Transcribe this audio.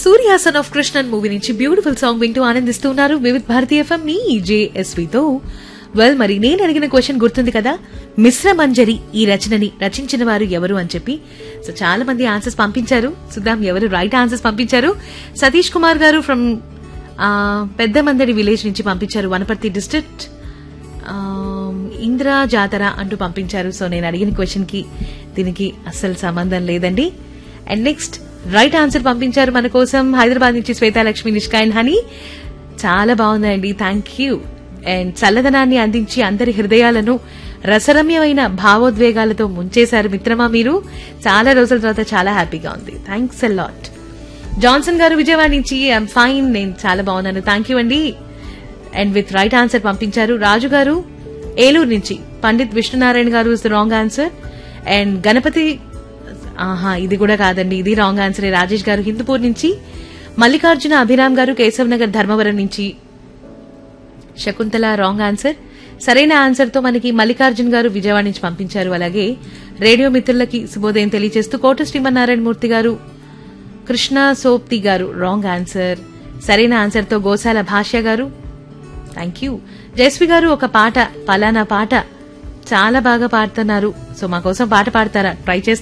సూర్యాసన్ of Krishnan movie నుంచి beautiful song వింటూ ఆనందిస్తున్నారు వివిధ్ భారతీ ఎఫ్ఎం మీ జేఎస్వితో వెల్ మరి నేను అడిగిన క్వశ్చన్ గుర్తుంది కదా మిశ్ర మంజరి ఈ రచనని రచించిన వారు ఎవరు అని చెప్పి సో చాలా మంది ఆన్సర్స్ పంపించారు చూద్దాం ఎవరు రైట్ ఆన్సర్స్ పంపించారు సతీష్ కుమార్ గారు ఫ్రమ్ పెద్ద మందడి విలేజ్ నుంచి పంపించారు వనపర్తి డిస్ట్రిక్ట్ ఇందిరా జాతర అంటూ పంపించారు సో నేను అడిగిన క్వశ్చన్ కి దీనికి అస్సలు సంబంధం లేదండి అండ్ నెక్స్ట్ రైట్ ఆన్సర్ పంపించారు మన కోసం హైదరాబాద్ నుంచి శ్వేతాలక్ష్మి నిష్కాయన్ హనీ చాలా బాగుందండి థ్యాంక్ యూ అండ్ చల్లదనాన్ని అందించి అందరి హృదయాలను రసరమ్యమైన భావోద్వేగాలతో ముంచేశారు మిత్రమా మీరు చాలా రోజుల తర్వాత చాలా హ్యాపీగా ఉంది థ్యాంక్స్ అ లాట్ జాన్సన్ గారు విజయవాడ నుంచి ఐఎమ్ ఫైన్ నేను చాలా బాగున్నాను థ్యాంక్ యూ అండి అండ్ విత్ రైట్ ఆన్సర్ పంపించారు రాజు గారు ఏలూరు నుంచి పండిత్ విష్ణునారాయణ గారు is the wrong answer and Ganapati ఆహా ఇది కూడా కాదండి ఇది రాంగ్ ఆన్సర్ రాజేష్ గారు హిందూపూర్ నుంచి మల్లికార్జున అభిరామ్ గారు కేశవ్ నగర్ ధర్మవరం నుంచి శకుంతల రాంగ్ ఆన్సర్ సరైన ఆన్సర్ తో మనకి మల్లికార్జున్ గారు విజయవాడ నుంచి పంపించారు అలాగే రేడియో మిత్రులకి శుభోదయం తెలియజేస్తూ కోట శ్రీమన్నారాయణ మూర్తి గారు కృష్ణ సోప్తి గారు రాంగ్ ఆన్సర్ సరైన ఆన్సర్ తో గోశాల భాష్య గారు థ్యాంక్ యూ జయశ్వి గారు ఒక పాట పలానా పాట చాలా బాగా పాడుతున్నారు సో మా కోసం పాట పాడతారా ట్రై చేస్తారా